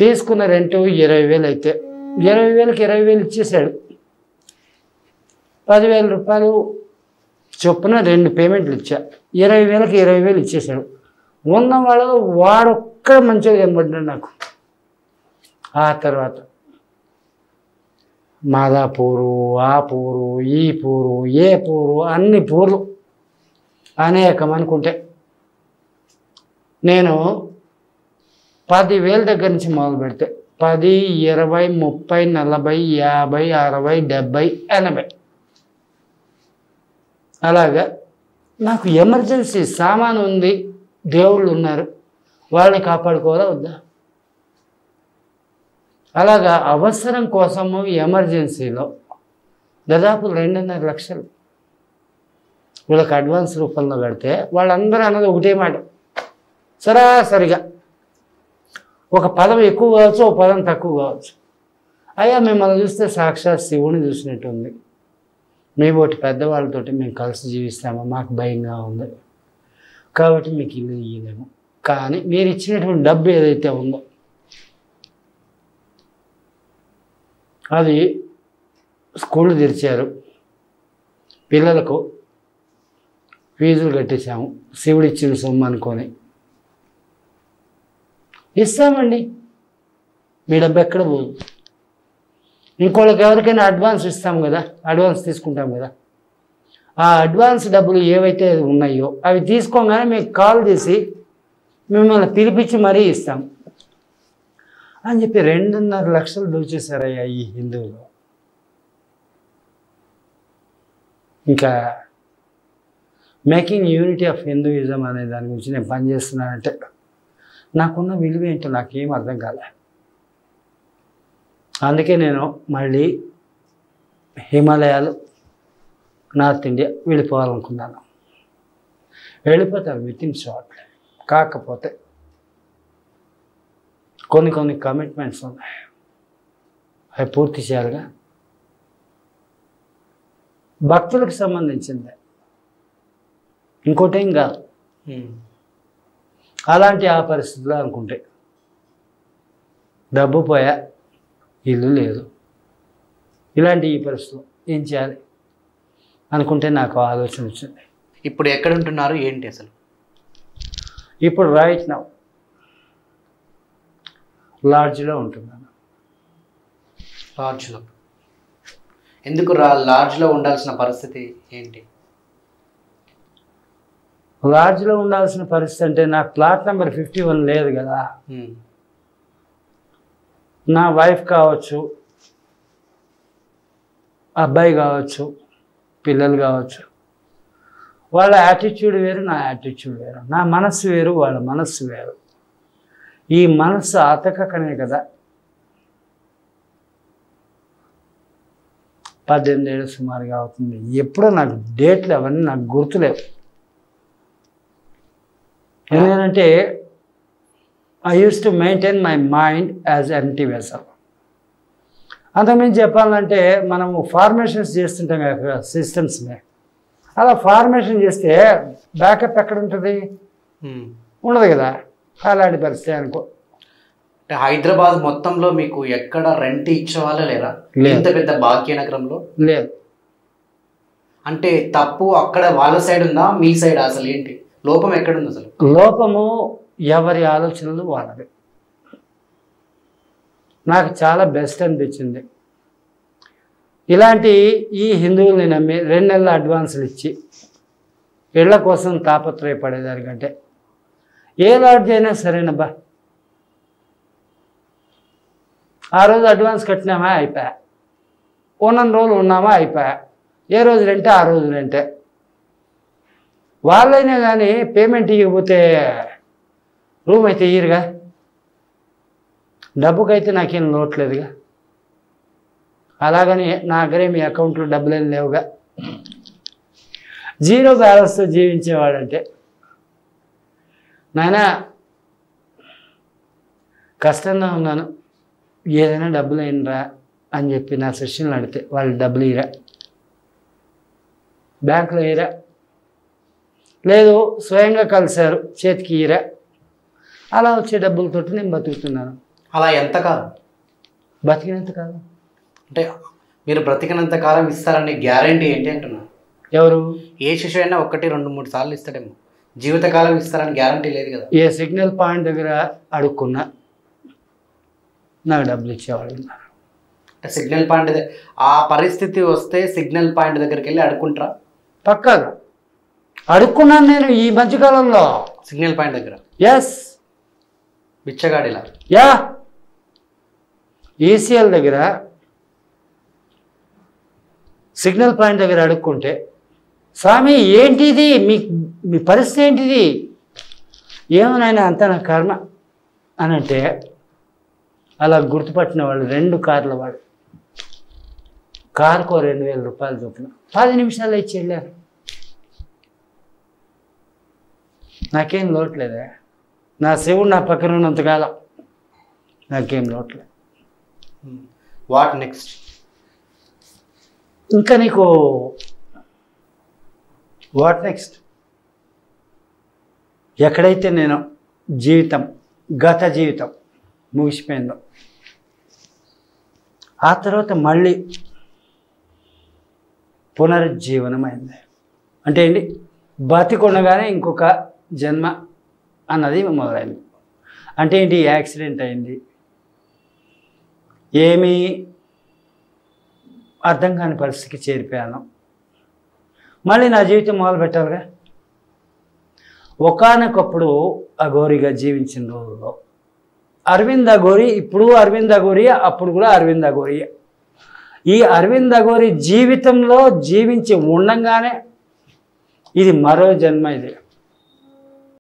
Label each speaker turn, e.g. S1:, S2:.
S1: తీసుకున్న రెంట్ ఇరవై వేలు అయితే ఇరవై వేలకి ఇరవై వేలు ఇచ్చేసాడు పదివేల రూపాయలు చొప్పున రెండు పేమెంట్లు ఇచ్చా ఇరవై వేలకి ఇరవై వేలు ఇచ్చేసాడు ఉన్న వాళ్ళు వాడొక్కడ మంచిగా కనబడ్డాడు నాకు ఆ తర్వాత మాదాపూరు ఆ పూరు ఈ పూరు ఏ పూరు అన్ని పూర్లు అనేకం అనుకుంటే నేను పదివేల దగ్గర నుంచి మొదలు పెడితే పది ఇరవై ముప్పై నలభై యాభై అరవై డెబ్భై ఎనభై అలాగా నాకు ఎమర్జెన్సీ సామాను ఉంది దేవుళ్ళు ఉన్నారు వాళ్ళని కాపాడుకోవాలా వద్దా అలాగా అవసరం కోసము ఎమర్జెన్సీలో దాదాపు రెండున్నర లక్షలు వీళ్ళకి అడ్వాన్స్ రూపంలో పెడితే వాళ్ళందరూ అన్నది ఒకటే మాట సరాసరిగా ఒక పదం ఎక్కువ కావచ్చు ఒక పదం తక్కువ కావచ్చు అయ్యా మిమ్మల్ని చూస్తే సాక్షాత్ శివుని చూసినట్టు ఉంది మీ ఒకటి పెద్దవాళ్ళతోటి మేము కలిసి జీవిస్తాము మాకు భయంగా ఉంది కాబట్టి మీకు ఇల్లు ఇయ్యలేము కానీ మీరు ఇచ్చినటువంటి డబ్బు ఏదైతే ఉందో అది స్కూల్ తెరిచారు పిల్లలకు ఫీజులు కట్టేశాము శివుడు ఇచ్చిన సొమ్ము అనుకొని ఇస్తామండి మీ డబ్బు ఎక్కడ పోదు ఇంకోళ్ళకి ఎవరికైనా అడ్వాన్స్ ఇస్తాం కదా అడ్వాన్స్ తీసుకుంటాం కదా ఆ అడ్వాన్స్ డబ్బులు ఏవైతే ఉన్నాయో అవి తీసుకోగానే మీకు కాల్ చేసి మిమ్మల్ని పిలిపించి మరీ ఇస్తాం అని చెప్పి రెండున్నర లక్షలు దోచేశారయ్యా ఈ హిందువులు ఇంకా మేకింగ్ యూనిటీ ఆఫ్ హిందూయిజం అనే దాని గురించి నేను పనిచేస్తున్నానంటే నాకున్న విలువ ఏంటో నాకేం అర్థం కాలే అందుకే నేను మళ్ళీ హిమాలయాలు నార్త్ ఇండియా వెళ్ళిపోవాలనుకున్నాను వెళ్ళిపోతాను విత్ ఇన్ షార్ట్ కాకపోతే కొన్ని కొన్ని కమిట్మెంట్స్ ఉన్నాయి అవి పూర్తి చేయాలిగా భక్తులకు సంబంధించింది ఇంకోటేం కాదు అలాంటి ఆ పరిస్థితుల్లో అనుకుంటే డబ్బు పోయా ఇల్లు లేదు ఇలాంటి ఈ పరిస్థితులు ఏం చేయాలి అనుకుంటే నాకు ఆలోచన వచ్చింది
S2: ఇప్పుడు ఎక్కడ ఉంటున్నారు ఏంటి అసలు
S1: ఇప్పుడు రైట్ నౌ లాడ్జ్లో ఉంటున్నాను
S2: లాడ్జ్లో ఎందుకు రా లాడ్జ్లో ఉండాల్సిన పరిస్థితి ఏంటి
S1: లాడ్జ్లో ఉండాల్సిన పరిస్థితి అంటే నాకు ప్లాట్ నెంబర్ ఫిఫ్టీ వన్ లేదు కదా
S2: ఉమ్.
S1: నా వైఫ్ కావచ్చు అబ్బాయి కావచ్చు పిల్లలు కావచ్చు వాళ్ళ యాటిట్యూడ్ వేరు నా యాటిట్యూడ్ వేరు నా మనస్సు వేరు వాళ్ళ మనస్సు వేరు ఈ మనస్సు అతకకనే కదా పద్దెనిమిది ఏళ్ళు సుమారుగా అవుతుంది ఎప్పుడో నాకు డేట్లు అవన్నీ నాకు గుర్తులేవు ఎందుకంటే I use to maintain my mind as empty vessel అంతకుమించి చెప్పాలంటే మనము ఫార్మేషన్స్ చేస్తుంటాం కదా సిస్టమ్స్ని అలా ఫార్మేషన్ చేస్తే బ్యాకప్ ఎక్కడ ఉంటుంది
S2: ఉమ్.
S1: ఉండదు కదా అలాంటి పరిస్థితి అనుకో
S2: అంటే హైదరాబాద్ మొత్తంలో మీకు ఎక్కడ రెంట్ ఇచ్చే వాళ్ళే లేరా
S1: లేదు.
S2: ఇంత పెద్ద భాగ్యనగరంలో
S1: లేదు
S2: అంటే తప్పు అక్కడ వాళ్ళ సైడ్ ఉందా మీ సైడ్ అసలు ఏంటి లోపం ఎక్కడుంది అసలు
S1: లోపము ఎవరి ఆలోచనలు వాళ్ళవి నాకు చాలా బెస్ట్ అనిపించింది ఇలాంటి ఈ హిందువుల్ని నమ్మి రెండు నెలల అడ్వాన్సులు ఇచ్చి ఇళ్ల కోసం తాపత్రయపడేదానికంటే ఏ లాడ్జ్ అయినా సరేనబ్బా ఆ రోజు అడ్వాన్స్ కట్టినామా అయిపోయా ఉన్నన్ని రోజులు ఉన్నామా అయిపోయా ఏ రోజు రెంటే ఆ రోజు రెంటే వాళ్ళైనా కానీ పేమెంట్ ఇవ్వకపోతే రూమ్ అయితే ఇయ్యరుగా డబ్బుకైతే నాకేం లోట్లేదుగా అలాగని నా దగ్గరే మీ అకౌంట్లో డబ్బులేం లేవుగా జీరో బ్యాలెన్స్తో జీవించేవాడంటే నాయన కష్టంగా ఉన్నాను ఏదైనా డబ్బులు అయినరా అని చెప్పి నా సెషన్లు అడిగితే వాళ్ళు డబ్బులు ఇరా బ్యాంకులో ఇరా లేదు స్వయంగా కలిశారు చేతికి ఇరా అలా వచ్చే డబ్బులతోటి నేను బతుకుతున్నాను
S2: అలా ఎంతకాలం
S1: బతికినంత కాలం
S2: అంటే మీరు బ్రతికినంత కాలం ఇస్తారనే గ్యారంటీ ఏంటి అంటున్నా
S1: ఎవరు
S2: ఏ శిశువు అయినా ఒకటి రెండు మూడు సార్లు ఇస్తాడేమో జీవితకాలం ఇస్తారని గ్యారంటీ లేదు కదా
S1: ఏ సిగ్నల్ పాయింట్ దగ్గర అడుక్కున్నా నాకు డబ్బులు ఇచ్చేవాళ్ళు ఉన్నారు
S2: అంటే సిగ్నల్ పాయింట్ దగ్గర ఆ పరిస్థితి వస్తే సిగ్నల్ పాయింట్ దగ్గరికి వెళ్ళి అడుకుంటారా
S1: పక్కాగా అడుక్కున్నాను నేను ఈ మధ్యకాలంలో
S2: సిగ్నల్ పాయింట్ దగ్గర
S1: ఎస్
S2: బిచ్చగాడిలా
S1: యా ఏసీఎల్ దగ్గర సిగ్నల్ పాయింట్ దగ్గర అడుక్కుంటే స్వామి ఏంటిది మీ మీ పరిస్థితి ఏంటిది ఏమనైనా అంత నా కర్మ అని అంటే అలా గుర్తుపట్టిన వాళ్ళు రెండు కార్ల వాడు కారుకో రెండు వేల రూపాయలు చొప్పున పది నిమిషాలు ఇచ్చి వెళ్ళారు నాకేం లోట్లేదే నా శివుడు నా పక్కన ఉన్నంతకాలం నాకేం లోట్లేదు
S2: వాట్ నెక్స్ట్
S1: ఇంకా నీకు వాట్ నెక్స్ట్ ఎక్కడైతే నేను జీవితం గత జీవితం ముగిసిపోయిందో ఆ తర్వాత మళ్ళీ పునరుజ్జీవనం అయింది అంటే ఏంటి బతికొండగానే ఇంకొక జన్మ అన్నది మొదలైంది అంటే ఏంటి యాక్సిడెంట్ అయింది ఏమీ అర్థం కాని పరిస్థితికి చేరిపోయాను మళ్ళీ నా జీవితం మొదలు పెట్టాలిగా ఒకనొకప్పుడు అఘోరిగా జీవించిన రోజుల్లో అరవింద్ అఘోరి ఇప్పుడు అరవింద్ అఘోరి అప్పుడు కూడా అరవింద్ అఘోరి ఈ అరవింద్ అఘోరి జీవితంలో జీవించి ఉండంగానే ఇది మరో జన్మ ఇది